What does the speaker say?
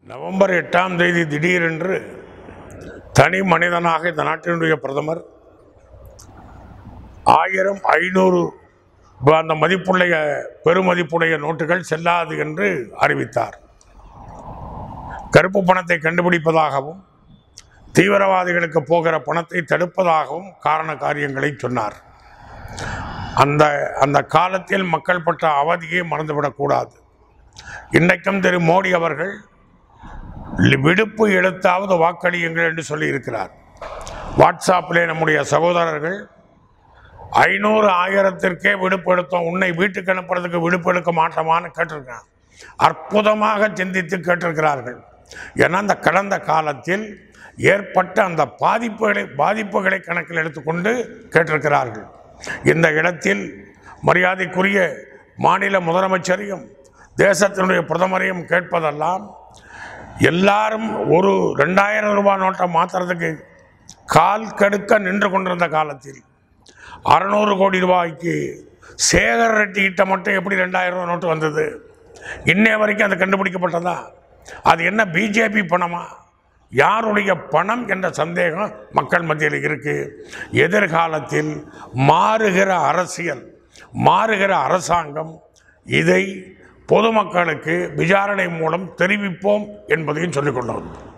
November எட்டாம் தேதி திடீரென்று தனி மனிதனாக இந்த நாட்டினுடைய பிரதமர் ஆயிரம் ஐநூறு அந்த மதிப்புடைய பெருமதிப்புடைய நோட்டுகள் செல்லாது என்று அறிவித்தார் கருப்பு பணத்தை கண்டுபிடிப்பதாகவும் தீவிரவாதிகளுக்கு போகிற பணத்தை தடுப்பதாகவும் காரண காரியங்களை சொன்னார் அந்த அந்த காலத்தில் மக்கள் பட்ட அவதியை மறந்துவிடக்கூடாது இன்றைக்கும் திரு மோடி அவர்கள் விடுப்பு எடுத்தாவது வாக்களியுங்கள் என்று சொல்லியிருக்கிறார் வாட்ஸ்அப்பிலே நம்முடைய சகோதரர்கள் ஐநூறு ஆயிரத்திற்கே விடுப்பு எடுத்தோம் உன்னை வீட்டுக்கு அனுப்புறதுக்கு விடுப்பு எடுக்க மாட்டோமான்னு கேட்டிருக்காங்க அற்புதமாக சிந்தித்து கேட்டிருக்கிறார்கள் ஏன்னா அந்த கடந்த காலத்தில் ஏற்பட்ட அந்த பாதிப்புகளை பாதிப்புகளை கணக்கில் எடுத்துக்கொண்டு கேட்டிருக்கிறார்கள் இந்த இடத்தில் மரியாதைக்குரிய மாநில முதலமைச்சரையும் தேசத்தினுடைய பிரதமரையும் கேட்பதெல்லாம் எல்லாரும் ஒரு ரெண்டாயிரம் ரூபாய் நோட்டை மாற்றுறதுக்கு கால் கடுக்க நின்று கொண்டிருந்த காலத்தில் அறநூறு கோடி ரூபாய்க்கு சேகர் ரெட்டி கிட்ட மட்டும் எப்படி ரெண்டாயிரம் ரூபாய் நோட்டு வந்தது இன்னைய வரைக்கும் அது கண்டுபிடிக்கப்பட்டதா அது என்ன பிஜேபி பணமா யாருடைய பணம் என்ற சந்தேகம் மக்கள் மத்தியில் இருக்கு எதிர்காலத்தில் மாறுகிற அரசியல் மாறுகிற அரசாங்கம் இதை பொதுமக்களுக்கு விசாரணை மூலம் தெரிவிப்போம் என்பதையும் சொல்லிக் கொண்டோம்